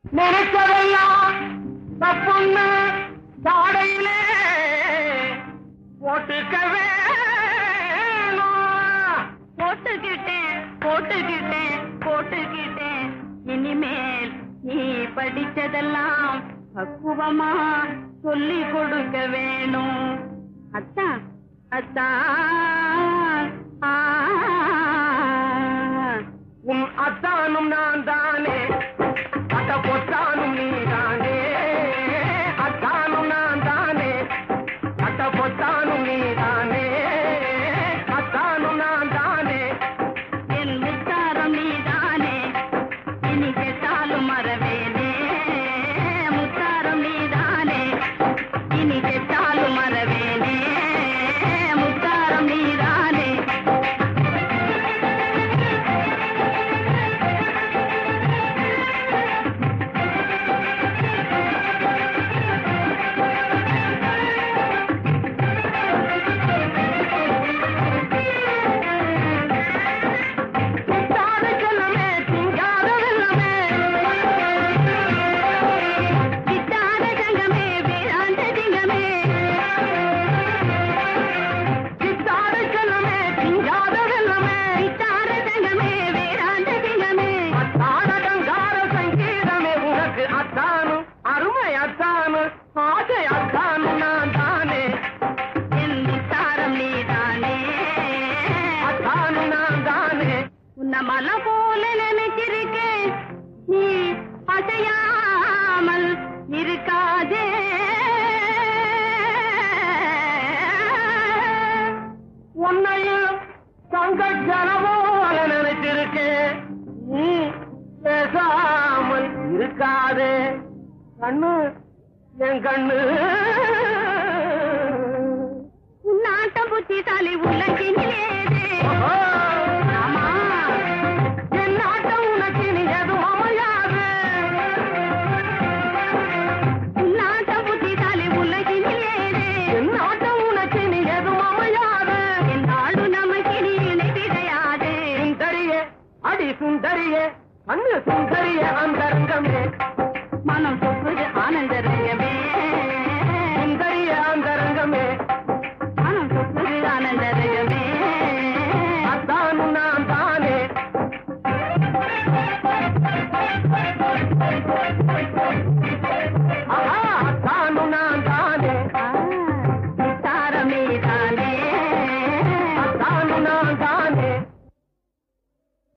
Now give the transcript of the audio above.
நினைச்சதெல்லாம் தப்புன்னு தாடையிலே போட்டுக்க வேணும் போட்டுக்கிட்டேன் போட்டுக்கிட்டேன் போட்டுக்கிட்டேன் இனிமேல் நீ படிச்சதெல்லாம் பக்குவமா சொல்லி கொடுக்க வேணும் அத்தான் அத்தான் ஆ. உன் அத்தானும் நான் தானே அட்ட பொத்தானும் நீ தானே அத்தானும் நான் தானே அட்ட பொத்தானும் நீ தானே அத்தானும் நான் தானே என் முத்தாரம் நீதானே இனி கெட்டாலும் மறவேனே முத்தாரம் நீதானே இனி கெட்டாலும் மறவேனே முத்தாரம் நீதானே திட்டாத செல்லமே திங்காத வெல்லமே சித்தார சங்கமே வேதாந்த சிங்கமே திட்டாத செல்லமே திங்காத வெல்லமே சித்தார சங்கமே வேதாந்த சிங்கமே அத்தான கங்கார சங்கீதமே உனக்கு அத்தானு அருமை அத்தானு ஆசை அத்தானு நான் தானே என் முத்தாரம் நீதானே அத்தானு நான் தானே உன்ன மலை போல நினைச்சிருக்கேன் நீ அசையாமல் இருக்காதே உன்னையும் தங்க ஜனவோல நினைச்சிருக்கேன் நீ பேசாமல் இருக்காதே கண்ணு என் கண்ணு உன்னாட்டம் புத்திசாலி உள்ளங்கினிலேதே ஓஹோ. ஆமா என் நாட்டம் உனக்கு இனி எதுவும் அமையாது உன்னாட்டம் புத்திசாலி உள்ளங்கினிலேதே என் நாட்டம் உனக்கு இனி எதுவும் அமையாது என் நாடு நமக்கு நீ இணை கிடையாது சுந்தரியே அடி சுந்தரியே அண்ணு சுந்தரியே அந்தரங்கமே மனம் சொப்புது ஆனந்த ரங்கமே சுந்தரிய அந்தரங்கமே மனம் சொப்புது ஆனந்த ரங்கமே அத்தானு நான் தானே Thank you.